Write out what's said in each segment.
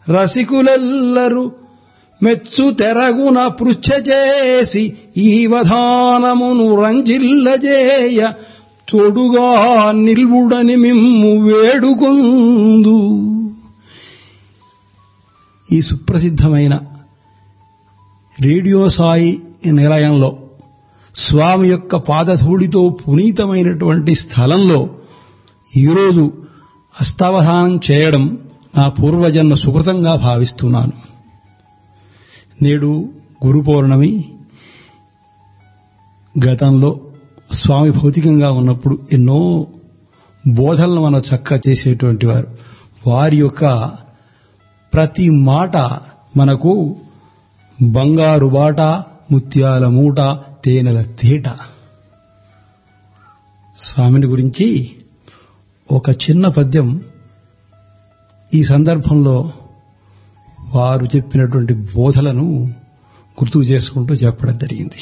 రసికులెల్లరు మెచ్చు తెరగున పృచ్ఛ చేసి ఈ వధానమును రంజిల్లజేయ తోడుగా నిల్వుడని మిమ్ము వేడుకొందు ఈ సుప్రసిద్ధమైన రేడియో సాయి నిలయంలో స్వామి యొక్క పాదధూళితో పునీతమైనటువంటి స్థలంలో ఈరోజు అస్తావధానం చేయడం నా పూర్వజన్మ సుకృతంగా భావిస్తున్నాను నేడు గురు పౌర్ణమి గతంలో స్వామి భౌతికంగా ఉన్నప్పుడు ఎన్నో బోధనలు మనం చక్క చేసేటువంటి వారు వారి యొక్క ప్రతి మాట మనకు బంగారు బాట ముత్యాల మూట తేనెల తేట స్వామిని గురించి ఒక చిన్న పద్యం ఈ సందర్భంలో వారు చెప్పినటువంటి బోధలను గుర్తు చేసుకుంటూ చెప్పడం జరిగింది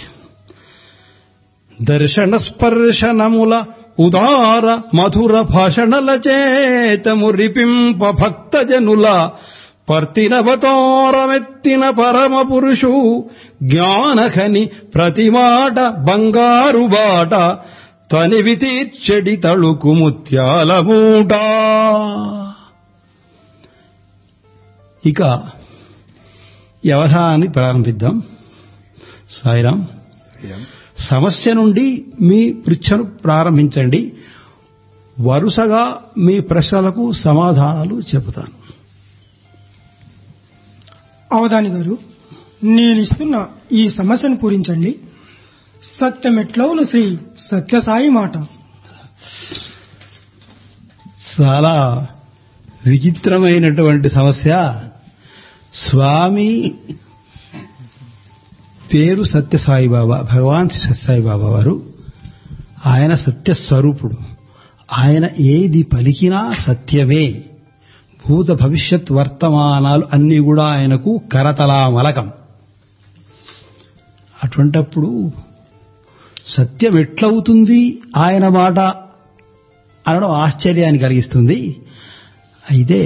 దర్శన స్పర్శనముల ఉదార మధుర భాషణల చేతము రిపింప భక్తజనుల పర్తినవతారమెత్తిన పరమ పురుషు జ్ఞానఖని ప్రతిమాట బంగారు బాట తనివి తీర్చెడి తళుకు ముత్యాల మూట ఇక ఈ అవధానాన్ని ప్రారంభిద్దాం సాయిరాం సమస్య నుండి మీ పృచ్ఛను ప్రారంభించండి వరుసగా మీ ప్రశ్నలకు సమాధానాలు చెబుతాను అవధాని గారు నేనిస్తున్న ఈ సమస్యను పూరించండి సత్యమెట్లవును శ్రీ సత్యసాయి మాట చాలా విచిత్రమైనటువంటి సమస్య స్వామి పేరు సత్యసాయి బాబా భగవాన్ శ్రీ సత్యసాయి బాబా వారు ఆయన సత్యస్వరూపుడు ఆయన ఏది పలికినా సత్యమే భూత భవిష్యత్ వర్తమానాలు అన్నీ కూడా ఆయనకు కరతలామలకం అటువంటప్పుడు సత్యం ఎట్లవుతుంది ఆయన మాట అనడం ఆశ్చర్యాన్ని కలిగిస్తుంది అయితే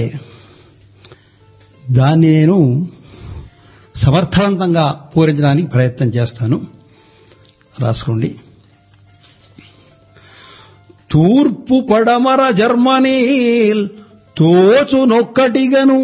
దాన్ని నేను సమర్థవంతంగా పూరించడానికి ప్రయత్నం చేస్తాను రాసుకోండి తూర్పు పడమర జర్మనీల్ తోచునొక్కటిగను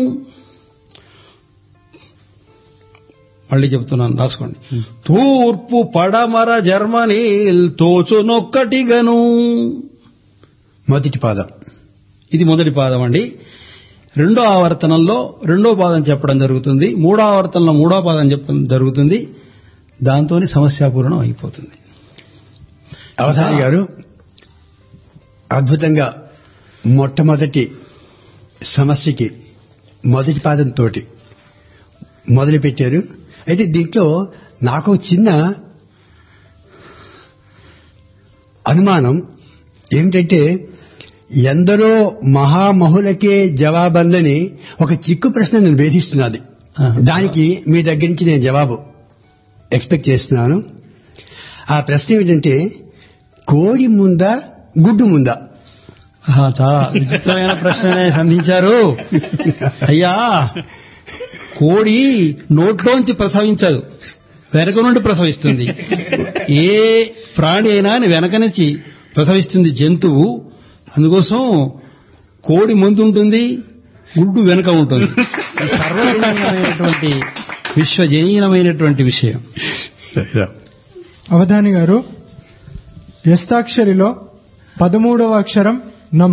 మళ్ళీ చెప్తున్నాను రాసుకోండి తూర్పు పడమర జర్మనీల్ తోచునొక్కటిగను మొదటి పాదం ఇది మొదటి పాదం అండి రెండో ఆవర్తనంలో రెండో పాదం చెప్పడం జరుగుతుంది మూడో ఆవర్తనంలో మూడో పాదం చెప్పడం జరుగుతుంది దాంతో సమస్యాపూర్ణం అయిపోతుంది అవధాని గారు అద్భుతంగా మొట్టమొదటి సమస్యకి మొదటి పాదంతో మొదలు పెట్టారు అయితే దీంట్లో నాకు చిన్న అనుమానం ఏమిటంటే ఎందరో మహామహులకే జవాబందని ఒక చిక్కు ప్రశ్న నేను వేధిస్తున్నది దానికి మీ దగ్గర నుంచి నేను జవాబు ఎక్స్పెక్ట్ చేస్తున్నాను ఆ ప్రశ్న ఏమిటంటే కోడి ముందా గుడ్డు ముందా ఆహా, చాలా విచిత్రమైన ప్రశ్ననే సంధించారు అయ్యా కోడి నోట్లోంచి ప్రసవించదు వెనక నుండి ప్రసవిస్తుంది ఏ ప్రాణి అయినా వెనక నుంచి ప్రసవిస్తుంది జంతువు అందుకోసం కోడి ముందు ఉంటుంది గుడ్డు వెనక ఉంటుంది ఇది సర్వజనీయమైనటువంటి విశ్వజనీయమైనటువంటి విషయం అవధాని గారు వ్యస్తాక్షరిలో పదమూడవ అక్షరం నం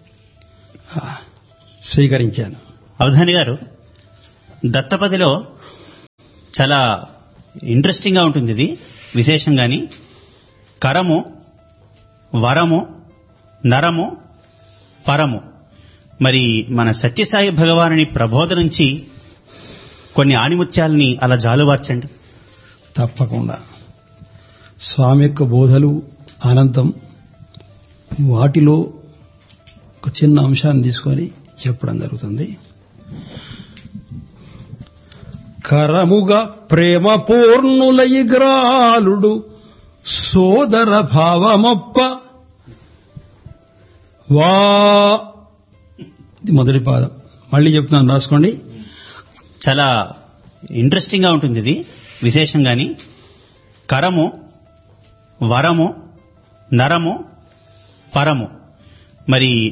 స్వీకరించాను అవధాని గారు దత్తపదిలో చాలా ఇంట్రెస్టింగ్ గా ఉంటుంది ఇది విశేషంగాని కరము వరము నరము పరము మరి మన సత్యసాయి భగవానుని ప్రబోధ నుంచి కొన్ని ఆణిముత్యాలని అలా జాలువార్చండి తప్పకుండా స్వామి యొక్క బోధలు అనంతం వాటిలో ఒక చిన్న అంశాన్ని తీసుకొని చెప్పడం జరుగుతుంది కరముగా ప్రేమ పూర్ణులయిగ్రాలుడు సోదర భావమప్ప వా ఇది మొదటి పాదం మళ్ళీ చెప్తున్నాను రాసుకోండి చాలా ఇంట్రెస్టింగ్గా ఉంటుంది ఇది విశేషం కానీ కరము వరము నరము పరము మరి